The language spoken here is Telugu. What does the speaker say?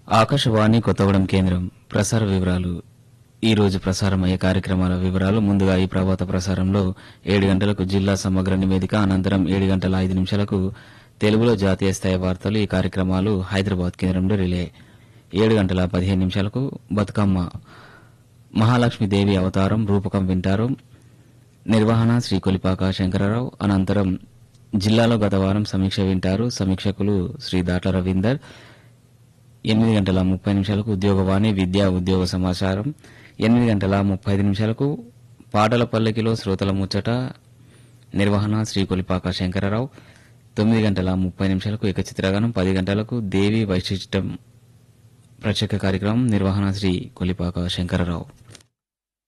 ఆకాశవాణి కొత్తగూడెం కేంద్రం ప్రసార వివరాలు ఈ రోజు ప్రసారమయ్యే కార్యక్రమాల వివరాలు ముందుగా ఈ ప్రభాత ప్రసారంలో ఏడు గంటలకు జిల్లా సమగ్ర నివేదిక అనంతరం ఏడు గంటల ఐదు నిమిషాలకు తెలుగులో జాతీయ స్థాయి వార్తలు ఈ కార్యక్రమాలు హైదరాబాద్ కేంద్రంలో రిలే ఏడు గంటల పదిహేను నిమిషాలకు బతుకమ్మ మహాలక్ష్మీదేవి అవతారం రూపకం వింటారు నిర్వహణ శ్రీ కొలిపాక శంకరరావు అనంతరం జిల్లాలో గత వారం సమీక్ష వింటారు సమీక్షకులు శ్రీ దాట్ల రవీందర్ ఎనిమిది గంటల ముప్పై నిమిషాలకు ఉద్యోగవాణి విద్యా ఉద్యోగ సమాచారం ఎనిమిది గంటల ముప్పై ఐదు నిమిషాలకు పాటల పల్లకిలో శ్రోతల ముచ్చట నిర్వహణ శ్రీ కొలిపాక శంకరరావు తొమ్మిది గంటల ముప్పై నిమిషాలకు ఏకచిత్రగానం పది గంటలకు దేవి వైశిష్టం ప్రత్యేక కార్యక్రమం నిర్వహణ శ్రీ కొలిపాక శంకరరావు